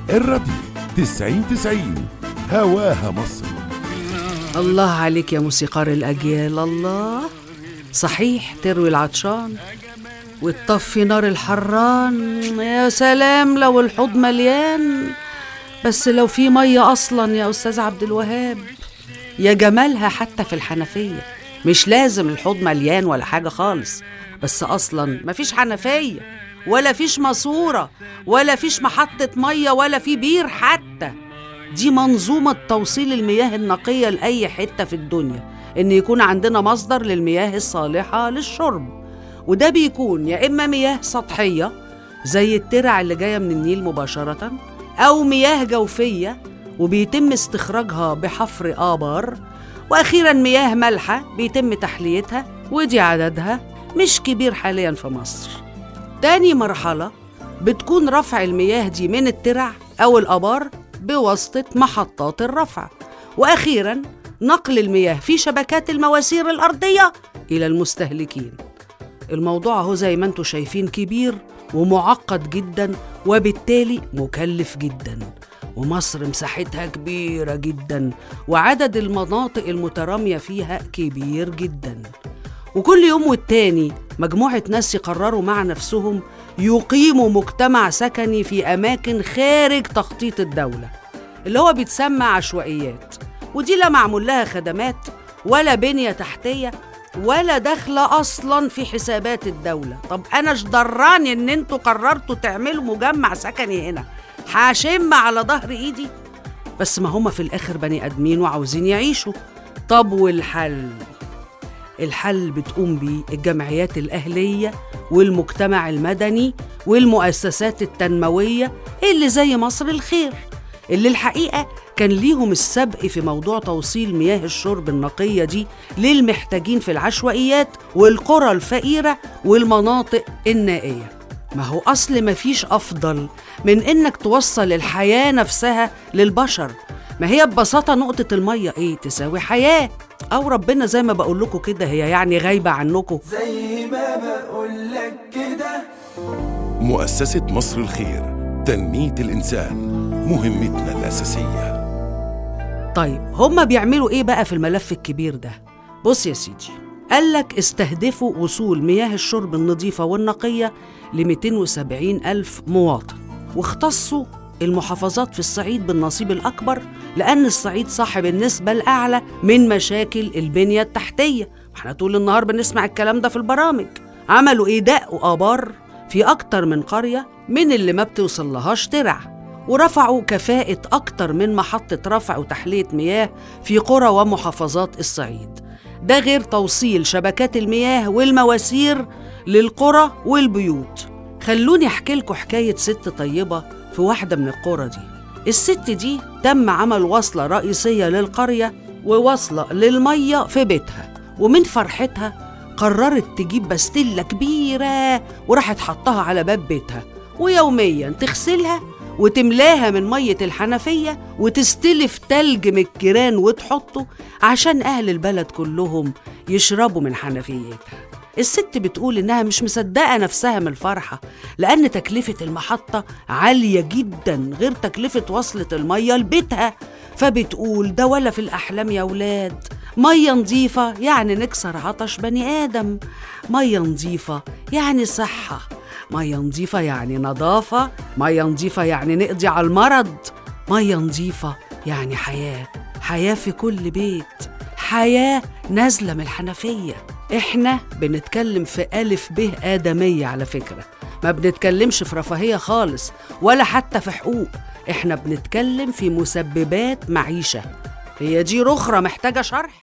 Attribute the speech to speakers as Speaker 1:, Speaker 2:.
Speaker 1: الراديو 90 90 هواها مصر
Speaker 2: الله عليك يا موسيقار الأجيال الله صحيح تروي العطشان وتطفي نار الحران يا سلام لو الحوض مليان بس لو في مية أصلا يا أستاذ عبد الوهاب يا جمالها حتى في الحنفية مش لازم الحوض مليان ولا حاجة خالص بس أصلا مفيش حنفية ولا فيش ماسورة ولا فيش محطة مية ولا في بير حتى دي منظومة توصيل المياه النقية لأي حتة في الدنيا إن يكون عندنا مصدر للمياه الصالحة للشرب وده بيكون يا إما مياه سطحية زي الترع اللي جاية من النيل مباشرة أو مياه جوفية وبيتم استخراجها بحفر آبار وأخيرا مياه مالحة بيتم تحليتها ودي عددها مش كبير حاليا في مصر تاني مرحلة بتكون رفع المياه دي من الترع أو الآبار بواسطة محطات الرفع وأخيرا نقل المياه في شبكات المواسير الأرضية إلى المستهلكين الموضوع هو زي ما انتم شايفين كبير ومعقد جدا وبالتالي مكلف جدا ومصر مساحتها كبيرة جدا وعدد المناطق المترامية فيها كبير جدا وكل يوم والتاني مجموعة ناس يقرروا مع نفسهم يقيموا مجتمع سكني في أماكن خارج تخطيط الدولة اللي هو بيتسمى عشوائيات ودي لا معمول لها خدمات ولا بنية تحتية ولا داخلة أصلا في حسابات الدولة طب أنا اش ضراني إن انتوا قررتوا تعملوا مجمع سكني هنا هشم على ظهر إيدي بس ما هما في الآخر بني آدمين وعاوزين يعيشوا طب والحل الحل بتقوم بيه الجمعيات الأهلية والمجتمع المدني والمؤسسات التنموية اللي زي مصر الخير اللي الحقيقة كان ليهم السبق في موضوع توصيل مياه الشرب النقية دي للمحتاجين في العشوائيات والقرى الفقيرة والمناطق النائية ما هو أصل مفيش أفضل من إنك توصل الحياة نفسها للبشر ما هي ببساطة نقطة المية إيه تساوي حياة أو ربنا زي ما بقول لكم كده هي يعني غايبة عنكم
Speaker 3: زي ما بقولك كده
Speaker 1: مؤسسة مصر الخير تنمية الإنسان مهمتنا الأساسية
Speaker 2: طيب هما بيعملوا ايه بقى في الملف الكبير ده بص يا سيدي قالك استهدفوا وصول مياه الشرب النظيفة والنقية ل 270 ألف مواطن واختصوا المحافظات في الصعيد بالنصيب الأكبر لأن الصعيد صاحب النسبة الأعلى من مشاكل البنية التحتية احنا طول النهار بنسمع الكلام ده في البرامج عملوا ايه دقوا آبار في أكتر من قرية من اللي ما بتوصلهاش ترع ورفعوا كفاءة أكتر من محطة رفع وتحلية مياه في قرى ومحافظات الصعيد ده غير توصيل شبكات المياه والمواسير للقرى والبيوت خلوني أحكي لكم حكاية ست طيبة في واحدة من القرى دي الست دي تم عمل وصلة رئيسية للقرية ووصلة للمية في بيتها ومن فرحتها قررت تجيب بستلة كبيرة وراحت حطها على باب بيتها ويوميا تغسلها وتملاها من مية الحنفية وتستلف تلج من الجيران وتحطه عشان أهل البلد كلهم يشربوا من حنفيتها الست بتقول إنها مش مصدقة نفسها من الفرحة لأن تكلفة المحطة عالية جدا غير تكلفة وصلة المية لبيتها فبتقول ده ولا في الأحلام يا ولاد مية نظيفة يعني نكسر عطش بني آدم مية نظيفة يعني صحة مية نظيفة يعني نظافة مية نظيفة يعني نقضي على المرض مية نظيفة يعني حياة حياة في كل بيت حياة نازلة من الحنفية احنا بنتكلم في ألف به آدمية على فكرة ما بنتكلمش في رفاهية خالص ولا حتى في حقوق احنا بنتكلم في مسببات معيشة هي دي رخرة محتاجة شرح